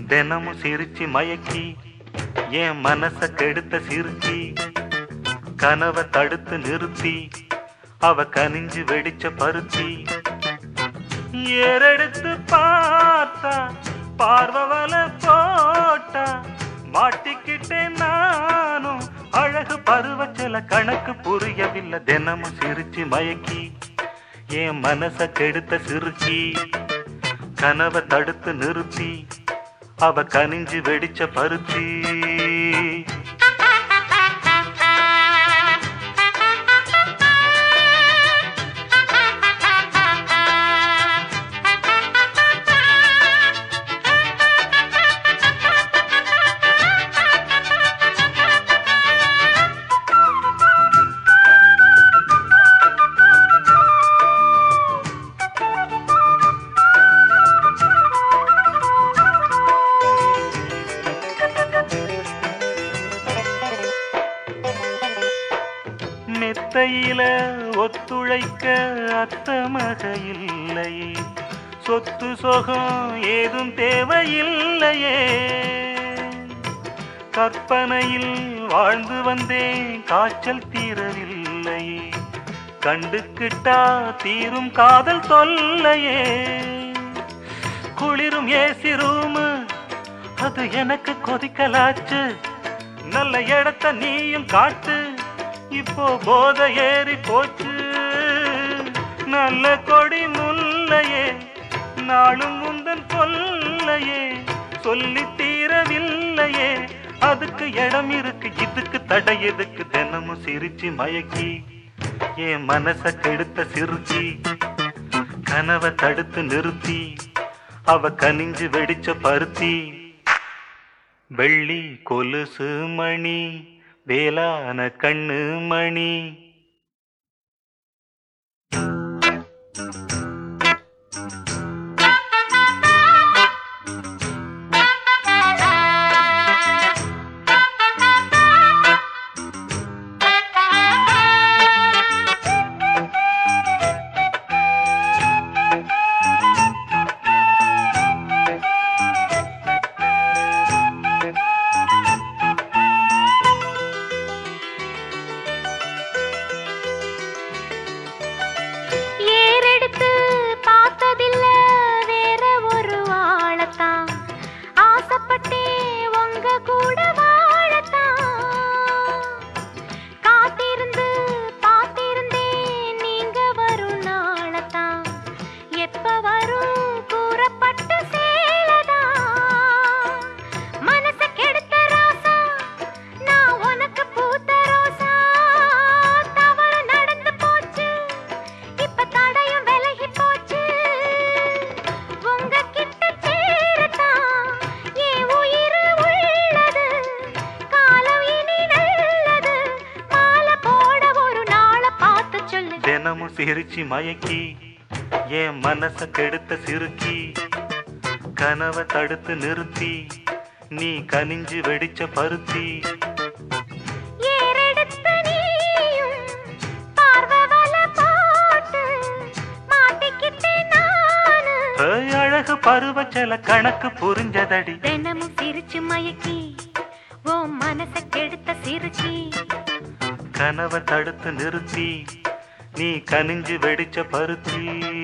தினமும் சிரிச்சு மயக்கி என் மனச கெடுத்த சிரிச்சி கனவை தடுத்து நிறுத்தி அவ கனிஞ்சு வெடிச்ச பருத்தி ஏறெடுத்து பார்த்தா பார்வவல போட்டா மாட்டிக்கிட்டேன் நானும் அழகு பருவச்சல கணக்கு புரியவில்லை தினமும் சிரிச்சு மயக்கி என் மனச கெடுத்த சிறுக்கி கனவை தடுத்து நிறுத்தி அவ கனிஞ்சு வெடிச்ச பருத்தி மெத்தையில ஒத்துழைக்க அத்த மக இல்லையே சொத்து சொகம் ஏதும் தேவையில்லையே கற்பனையில் வாழ்ந்து வந்தேன் காய்ச்சல் தீரவில்லையே கண்டுக்கிட்டா தீரும் காதல் தொல்லையே குளிரும் ஏசி ரூமு அது எனக்கு கொதிக்கலாச்சு நல்ல இடத்த நீயும் காட்டு இப்போ போத ஏறி போச்சு நல்ல கொடி முல்லையே நாளும் முந்தன் கொல்லையே சொல்லி தீரவில்லையே அதுக்கு இடம் இருக்கு இதுக்கு தடை எதுக்கு தினமும் சிரிச்சு மயக்கி என் மனச கெடுத்த சிறுச்சி கனவை தடுத்து நிறுத்தி அவ கனிஞ்சு வெடிச்ச பருத்தி வெள்ளி கொலுசு மணி வேளான கண்ணு மணி ஏறெடுத்து பார்த்ததில்ல வேற ஒரு ஆளத்தான் ஆசைப்பட்டே உங்க கூட வாழத்தான் காத்திருந்து பார்த்திருந்தேன் நீங்க வரும் நாளத்தான் எப்ப வரும் கூறப்பட்ட சேலதான் மனச கெடுத்த ராசா நான் உனக்கு பூத்த ரோசா தவறு நடந்து போச்சு இப்ப தடையும் விலகி போச்சு உங்க கிட்ட சேரத்தான் என் உயிர் உள்ளது காலம் இனி நல்லது மாலை போட ஒரு நாளை பார்த்து சொல்லு தினமும் சிரிச்சு மயக்கி என் மனச கெடுத்த சிறுக்கி கனவை தடுத்து நிறுத்தி நீ கனிஞ்சு வெடிச்ச பருத்தி ஏறெடுத்த நீயும் பார்வை வலை போட்டு மாட்டிக்கிட்டேன் நானு ஏய், அழகு பருவச்சல கணக்கு புரிஞ்சதடி தினமும் சிரிச்சு மயக்கி ஓ மனச கெடுத்த சிரிச்சி கனவை தடுத்து நிறுத்தி நீ கனிஞ்சு வெடிச்ச பருத்தி